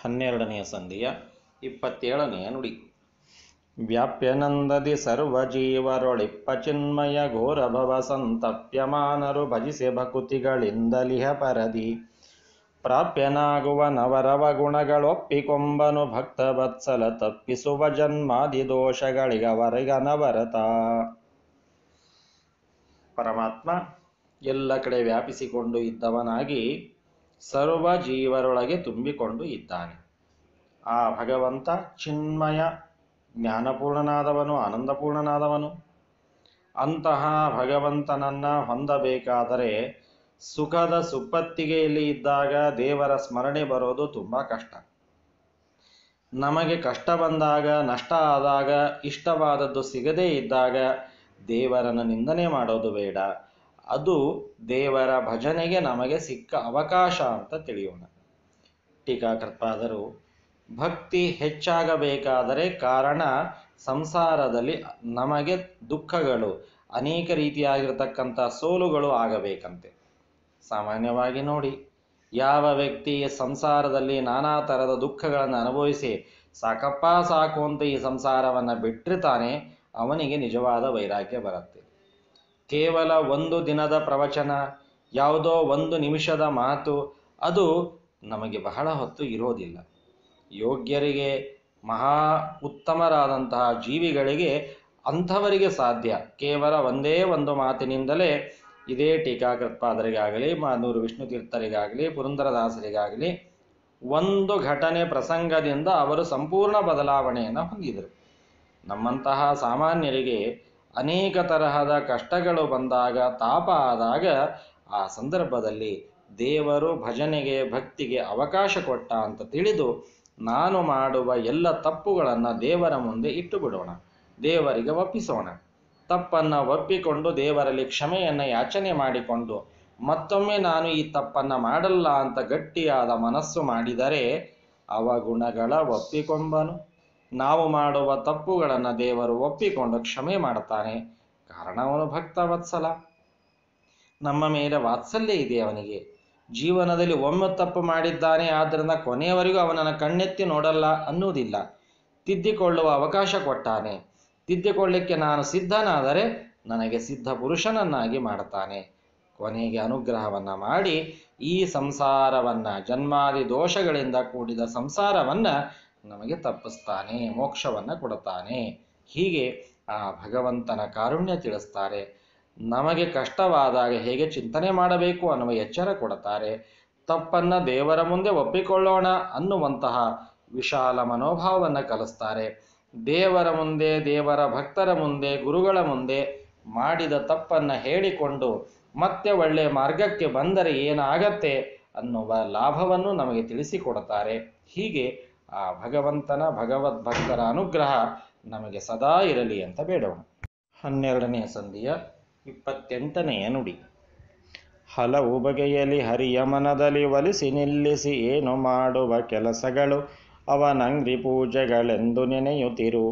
ಹನ್ನೆರಡನೆಯ ಸಂಧಿಯ ಇಪ್ಪತ್ತೇಳನೆಯ ನುಡಿ ವ್ಯಾಪ್ಯನಂದದಿ ಸರ್ವಜೀವರೊಳಿಪ್ಪ ಚಿನ್ಮಯ ಘೋರಭವ ಸಂತಪ್ಯಮಾನರು ಭಜಿಸೆ ಭಕುತಿಗಳಿಂದಲಿಹ ಪರದಿ ಪ್ರಾಪ್ಯನಾಗುವ ನವರವ ಗುಣಗಳೊಪ್ಪಿಕೊಂಬನು ಭಕ್ತವತ್ಸಲ ತಪ್ಪಿಸುವ ಜನ್ಮಾದಿ ದೋಷಗಳಿಗವರಿಗನವರತ ಪರಮಾತ್ಮ ಎಲ್ಲ ಕಡೆ ವ್ಯಾಪಿಸಿಕೊಂಡು ಇದ್ದವನಾಗಿ ಸರ್ವ ಜೀವರೊಳಗೆ ತುಂಬಿಕೊಂಡು ಇದ್ದಾನೆ ಆ ಭಗವಂತ ಚಿನ್ಮಯ ಜ್ಞಾನಪೂರ್ಣನಾದವನು ಆನಂದಪೂರ್ಣನಾದವನು ಅಂತಹ ಭಗವಂತನನ್ನ ಹೊಂದಬೇಕಾದರೆ ಸುಖದ ಸುಪ್ಪತ್ತಿಗೆಯಲ್ಲಿ ಇದ್ದಾಗ ದೇವರ ಸ್ಮರಣೆ ಬರೋದು ತುಂಬ ಕಷ್ಟ ನಮಗೆ ಕಷ್ಟ ಬಂದಾಗ ನಷ್ಟ ಆದಾಗ ಇಷ್ಟವಾದದ್ದು ಸಿಗದೇ ಇದ್ದಾಗ ದೇವರನ್ನು ನಿಂದನೆ ಮಾಡೋದು ಬೇಡ ಅದು ದೇವರ ಭಜನೆಗೆ ನಮಗೆ ಸಿಕ್ಕ ಅವಕಾಶ ಅಂತ ತಿಳಿಯೋಣ ಟೀಕಾಕೃತ್ಪಾದರು ಭಕ್ತಿ ಹೆಚ್ಚಾಗಬೇಕಾದರೆ ಕಾರಣ ಸಂಸಾರದಲ್ಲಿ ನಮಗೆ ದುಃಖಗಳು ಅನೇಕ ರೀತಿಯಾಗಿರ್ತಕ್ಕಂಥ ಸೋಲುಗಳು ಆಗಬೇಕಂತೆ ಸಾಮಾನ್ಯವಾಗಿ ನೋಡಿ ಯಾವ ವ್ಯಕ್ತಿ ಸಂಸಾರದಲ್ಲಿ ನಾನಾ ಥರದ ದುಃಖಗಳನ್ನು ಅನುಭವಿಸಿ ಸಾಕಪ್ಪ ಸಾಕು ಅಂತ ಈ ಸಂಸಾರವನ್ನು ಬಿಟ್ಟಿರ್ತಾನೆ ಅವನಿಗೆ ನಿಜವಾದ ವೈರಾಗ್ಯ ಬರುತ್ತೆ ಕೇವಲ ಒಂದು ದಿನದ ಪ್ರವಚನ ಯಾವುದೋ ಒಂದು ನಿಮಿಷದ ಮಾತು ಅದು ನಮಗೆ ಬಹಳ ಹೊತ್ತು ಇರೋದಿಲ್ಲ ಯೋಗ್ಯರಿಗೆ ಮಹಾ ಉತ್ತಮರಾದಂತಹ ಜೀವಿಗಳಿಗೆ ಅಂಥವರಿಗೆ ಸಾಧ್ಯ ಕೇವಲ ಒಂದೇ ಒಂದು ಮಾತಿನಿಂದಲೇ ಇದೇ ಟೀಕಾಕೃತ್ಪಾದರಿಗಾಗಲಿ ಮಾನೂರು ವಿಷ್ಣು ತೀರ್ಥರಿಗಾಗಲಿ ಪುರಂದರದಾಸರಿಗಾಗಲಿ ಒಂದು ಘಟನೆ ಪ್ರಸಂಗದಿಂದ ಅವರು ಸಂಪೂರ್ಣ ಬದಲಾವಣೆಯನ್ನು ಹೊಂದಿದರು ನಮ್ಮಂತಹ ಸಾಮಾನ್ಯರಿಗೆ ಅನೇಕ ತರಹದ ಕಷ್ಟಗಳು ಬಂದಾಗ ತಾಪ ಆದಾಗ ಆ ಸಂದರ್ಭದಲ್ಲಿ ದೇವರು ಭಜನೆಗೆ ಭಕ್ತಿಗೆ ಅವಕಾಶ ಕೊಟ್ಟ ಅಂತ ತಿಳಿದು ನಾನು ಮಾಡುವ ಎಲ್ಲ ತಪ್ಪುಗಳನ್ನು ದೇವರ ಮುಂದೆ ಇಟ್ಟು ಬಿಡೋಣ ದೇವರಿಗೆ ಒಪ್ಪಿಸೋಣ ತಪ್ಪನ್ನು ಒಪ್ಪಿಕೊಂಡು ದೇವರಲ್ಲಿ ಕ್ಷಮೆಯನ್ನು ಯಾಚನೆ ಮಾಡಿಕೊಂಡು ಮತ್ತೊಮ್ಮೆ ನಾನು ಈ ತಪ್ಪನ್ನು ಮಾಡಲ್ಲ ಅಂತ ಗಟ್ಟಿಯಾದ ಮನಸ್ಸು ಮಾಡಿದರೆ ಅವಗುಣಗಳ ಒಪ್ಪಿಕೊಂಬನು ನಾವು ಮಾಡುವ ತಪ್ಪುಗಳನ್ನು ದೇವರು ಒಪ್ಪಿಕೊಂಡು ಕ್ಷಮೆ ಮಾಡುತ್ತಾನೆ ಕಾರಣ ಅವನು ಭಕ್ತ ವತ್ಸಲ ನಮ್ಮ ಮೇಲೆ ವಾತ್ಸಲ್ಯ ಇದೆ ಅವನಿಗೆ ಜೀವನದಲ್ಲಿ ಒಮ್ಮೆ ತಪ್ಪು ಮಾಡಿದ್ದಾನೆ ಆದ್ದರಿಂದ ಕೊನೆಯವರೆಗೂ ಅವನನ್ನು ಕಣ್ಣೆತ್ತಿ ನೋಡಲ್ಲ ಅನ್ನುವುದಿಲ್ಲ ತಿದ್ದಿಕೊಳ್ಳುವ ಅವಕಾಶ ಕೊಟ್ಟಾನೆ ತಿದ್ದಿಕೊಳ್ಳಿಕ್ಕೆ ನಾನು ಸಿದ್ಧನಾದರೆ ನನಗೆ ಸಿದ್ಧ ಪುರುಷನನ್ನಾಗಿ ಮಾಡುತ್ತಾನೆ ಕೊನೆಗೆ ಅನುಗ್ರಹವನ್ನು ಮಾಡಿ ಈ ಸಂಸಾರವನ್ನು ಜನ್ಮಾದಿ ದೋಷಗಳಿಂದ ಕೂಡಿದ ಸಂಸಾರವನ್ನು ನಮಗೆ ತಪ್ಪಿಸ್ತಾನೆ ಮೋಕ್ಷವನ್ನು ಕೊಡುತ್ತಾನೆ ಹೀಗೆ ಆ ಭಗವಂತನ ಕಾರುಣ್ಯ ತಿಳಿಸ್ತಾರೆ ನಮಗೆ ಕಷ್ಟವಾದಾಗ ಹೇಗೆ ಚಿಂತನೆ ಮಾಡಬೇಕು ಅನ್ನುವ ಎಚ್ಚರ ಕೊಡುತ್ತಾರೆ ತಪ್ಪನ್ನು ದೇವರ ಮುಂದೆ ಒಪ್ಪಿಕೊಳ್ಳೋಣ ಅನ್ನುವಂತಹ ವಿಶಾಲ ಮನೋಭಾವವನ್ನು ಕಲಿಸ್ತಾರೆ ದೇವರ ಮುಂದೆ ದೇವರ ಭಕ್ತರ ಮುಂದೆ ಗುರುಗಳ ಮುಂದೆ ಮಾಡಿದ ತಪ್ಪನ್ನು ಹೇಳಿಕೊಂಡು ಮತ್ತೆ ಒಳ್ಳೆಯ ಮಾರ್ಗಕ್ಕೆ ಬಂದರೆ ಏನಾಗತ್ತೆ ಅನ್ನುವ ಲಾಭವನ್ನು ನಮಗೆ ತಿಳಿಸಿಕೊಡುತ್ತಾರೆ ಹೀಗೆ ಆ ಭಗವಂತನ ಭಗವದ್ಭಕ್ತರ ಅನುಗ್ರಹ ನಮಗೆ ಸದಾ ಇರಲಿ ಅಂತ ಬೇಡೋಣ ಹನ್ನೆರಡನೆಯ ಸಂಧಿಯ ಇಪ್ಪತ್ತೆಂಟನೆಯ ನುಡಿ ಹಲವು ಬಗೆಯಲ್ಲಿ ಹರಿಯ ಮನದಲ್ಲಿ ಒಲಿಸಿ ನಿಲ್ಲಿಸಿ ಏನು ಮಾಡುವ ಕೆಲಸಗಳು ಅವನಂಗ್ರಿ ಪೂಜೆಗಳೆಂದು ನೆನೆಯುತ್ತಿರು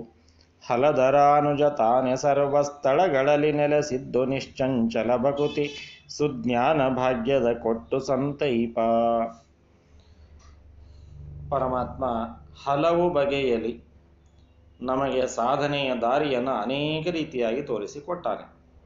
ಹಲದರಾನುಜ ತಾನೆ ಸರ್ವ ಸ್ಥಳಗಳಲ್ಲಿ ನೆಲೆಸಿದ್ದು ನಿಶ್ಚಂಚಲ ಭಕುತಿ ಸುಜ್ಞಾನ ಭಾಗ್ಯದ ಕೊಟ್ಟು ಸಂತೈಪ ಪರಮಾತ್ಮ ಹಲವು ಬಗೆಯಲ್ಲಿ ನಮಗೆ ಸಾಧನೆಯ ದಾರಿಯನ್ನು ಅನೇಕ ರೀತಿಯಾಗಿ ತೋರಿಸಿಕೊಟ್ಟಾನೆ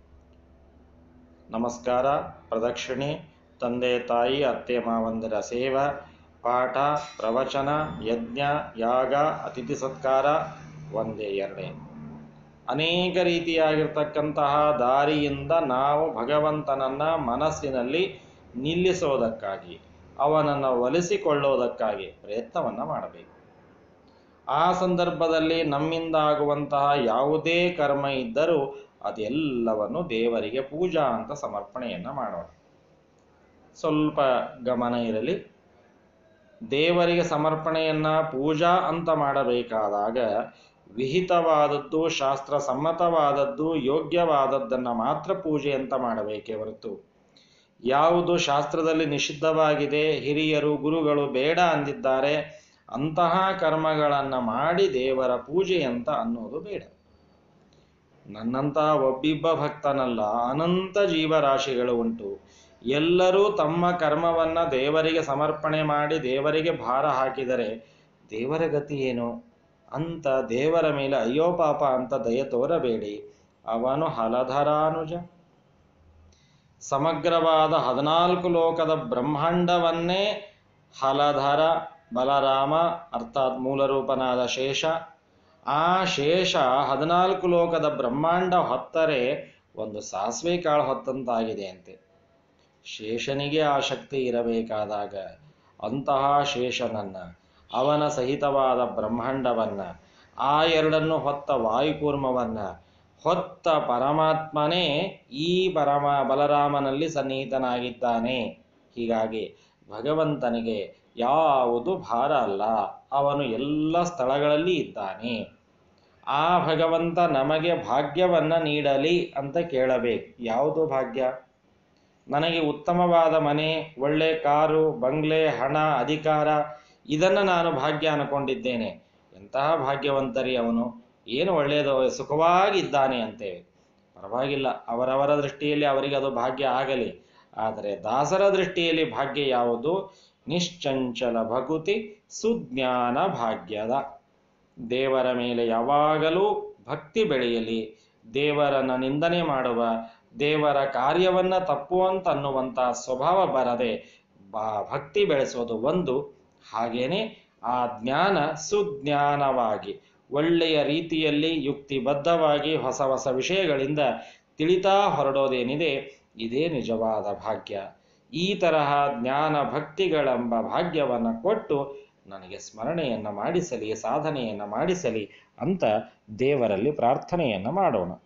ನಮಸ್ಕಾರ ಪ್ರದಕ್ಷಿಣೆ ತಂದೆ ತಾಯಿ ಅತ್ತೆ ಮಾವಂದಿರ ಸೇವ ಪಾಠ ಪ್ರವಚನ ಯಜ್ಞ ಯಾಗ ಅತಿಥಿ ಸತ್ಕಾರ ಒಂದೇ ಎರಡೇ ಅನೇಕ ರೀತಿಯಾಗಿರ್ತಕ್ಕಂತಹ ದಾರಿಯಿಂದ ನಾವು ಭಗವಂತನನ್ನ ಮನಸ್ಸಿನಲ್ಲಿ ನಿಲ್ಲಿಸೋದಕ್ಕಾಗಿ ಅವನನ್ನು ಒಲಿಸಿಕೊಳ್ಳೋದಕ್ಕಾಗಿ ಪ್ರಯತ್ನವನ್ನು ಮಾಡಬೇಕು ಆ ಸಂದರ್ಭದಲ್ಲಿ ನಮ್ಮಿಂದ ಆಗುವಂತಹ ಯಾವುದೇ ಕರ್ಮ ಇದ್ದರೂ ಅದೆಲ್ಲವನ್ನು ದೇವರಿಗೆ ಪೂಜಾ ಅಂತ ಸಮರ್ಪಣೆಯನ್ನು ಮಾಡೋಣ ಸ್ವಲ್ಪ ಗಮನ ಇರಲಿ ದೇವರಿಗೆ ಸಮರ್ಪಣೆಯನ್ನ ಪೂಜಾ ಅಂತ ಮಾಡಬೇಕಾದಾಗ ವಿಹಿತವಾದದ್ದು ಶಾಸ್ತ್ರ ಸಮ್ಮತವಾದದ್ದು ಯೋಗ್ಯವಾದದ್ದನ್ನು ಮಾತ್ರ ಪೂಜೆ ಅಂತ ಮಾಡಬೇಕೇ ಹೊರತು ಯಾವುದು ಶಾಸ್ತ್ರದಲ್ಲಿ ನಿಷಿದ್ಧವಾಗಿದೆ ಹಿರಿಯರು ಗುರುಗಳು ಬೇಡ ಅಂದಿದ್ದಾರೆ ಅಂತಹ ಕರ್ಮಗಳನ್ನು ಮಾಡಿ ದೇವರ ಪೂಜೆ ಅಂತ ಅನ್ನೋದು ಬೇಡ ನನ್ನಂತಹ ಒಬ್ಬಿಬ್ಬ ಭಕ್ತನಲ್ಲ ಅನಂತ ಜೀವರಾಶಿಗಳು ಉಂಟು ಎಲ್ಲರೂ ತಮ್ಮ ಕರ್ಮವನ್ನ ದೇವರಿಗೆ ಸಮರ್ಪಣೆ ಮಾಡಿ ದೇವರಿಗೆ ಭಾರ ಹಾಕಿದರೆ ದೇವರ ಗತಿ ಏನು ಅಂತ ದೇವರ ಮೇಲೆ ಅಯ್ಯೋ ಪಾಪ ಅಂತ ದಯ ತೋರಬೇಡಿ ಅವನು ಹಲಧರಾನುಜ ಸಮಗ್ರವಾದ ಹದಿನಾಲ್ಕು ಲೋಕದ ಬ್ರಹ್ಮಾಂಡವನ್ನೇ ಹಲಧರ ಬಲರಾಮ ಅರ್ಥಾತ್ ಮೂಲರೂಪನಾದ ಶೇಷ ಆ ಶೇಷ ಹದಿನಾಲ್ಕು ಲೋಕದ ಬ್ರಹ್ಮಾಂಡ ಹೊತ್ತರೆ ಒಂದು ಸಾಸಿವೆ ಕಾಳು ಹೊತ್ತಂತಾಗಿದೆ ಅಂತೆ ಶೇಷನಿಗೆ ಆ ಶಕ್ತಿ ಇರಬೇಕಾದಾಗ ಅಂತಹ ಶೇಷನನ್ನ ಅವನ ಸಹಿತವಾದ ಬ್ರಹ್ಮಾಂಡವನ್ನ ಆ ಎರಡನ್ನು ಹೊತ್ತ ವಾಯುಕೂರ್ಮವನ್ನ ಹೊತ್ತ ಪರಮಾತ್ಮನೇ ಈ ಪರಮ ಬಲರಾಮನಲ್ಲಿ ಸನ್ನಿಹಿತನಾಗಿದ್ದಾನೆ ಹೀಗಾಗಿ ಭಗವಂತನಿಗೆ ಯಾವುದು ಭಾರ ಅಲ್ಲ ಅವನು ಎಲ್ಲ ಸ್ಥಳಗಳಲ್ಲಿ ಇದ್ದಾನೆ ಆ ಭಗವಂತ ನಮಗೆ ಭಾಗ್ಯವನ್ನ ನೀಡಲಿ ಅಂತ ಕೇಳಬೇಕು ಯಾವುದು ಭಾಗ್ಯ ನನಗೆ ಉತ್ತಮವಾದ ಮನೆ ಒಳ್ಳೆ ಕಾರು ಬಂಗ್ಲೆ ಹಣ ಅಧಿಕಾರ ಇದನ್ನು ನಾನು ಭಾಗ್ಯ ಅನ್ಕೊಂಡಿದ್ದೇನೆ ಎಂತಹ ಭಾಗ್ಯವಂತರಿ ಅವನು ಏನು ಒಳ್ಳೆಯದು ಸುಖವಾಗಿದ್ದಾನೆ ಅಂತೇವೆ ಪರವಾಗಿಲ್ಲ ಅವರವರ ದೃಷ್ಟಿಯಲ್ಲಿ ಅವರಿಗೆ ಅದು ಭಾಗ್ಯ ಆಗಲಿ ಆದರೆ ದಾಸರ ದೃಷ್ಟಿಯಲ್ಲಿ ಭಾಗ್ಯ ಯಾವುದು ನಿಶ್ಚಂಚಲ ಭಕುತಿ ಸುಜ್ಞಾನ ಭಾಗ್ಯದ ದೇವರ ಮೇಲೆ ಯಾವಾಗಲೂ ಭಕ್ತಿ ಬೆಳೆಯಲಿ ದೇವರನ್ನ ನಿಂದನೆ ಮಾಡುವ ದೇವರ ಕಾರ್ಯವನ್ನ ತಪ್ಪುವಂತ ಅನ್ನುವಂಥ ಸ್ವಭಾವ ಬರದೆ ಬಾ ಭಕ್ತಿ ಬೆಳೆಸೋದು ಒಂದು ಹಾಗೇನೆ ಆ ಜ್ಞಾನ ಸುಜ್ಞಾನವಾಗಿ ಒಳ್ಳೆಯ ರೀತಿಯಲ್ಲಿ ಯುಕ್ತಿಬದ್ಧವಾಗಿ ಹೊಸ ಹೊಸ ವಿಷಯಗಳಿಂದ ತಿಳಿತಾ ಹೊರಡೋದೇನಿದೆ ಇದೇ ನಿಜವಾದ ಭಾಗ್ಯ ಈ ತರಹ ಜ್ಞಾನ ಭಕ್ತಿಗಳೆಂಬ ಭಾಗ್ಯವನ್ನು ಕೊಟ್ಟು ನನಗೆ ಸ್ಮರಣೆಯನ್ನು ಮಾಡಿಸಲಿ ಸಾಧನೆಯನ್ನು ಮಾಡಿಸಲಿ ಅಂತ ದೇವರಲ್ಲಿ ಪ್ರಾರ್ಥನೆಯನ್ನು ಮಾಡೋಣ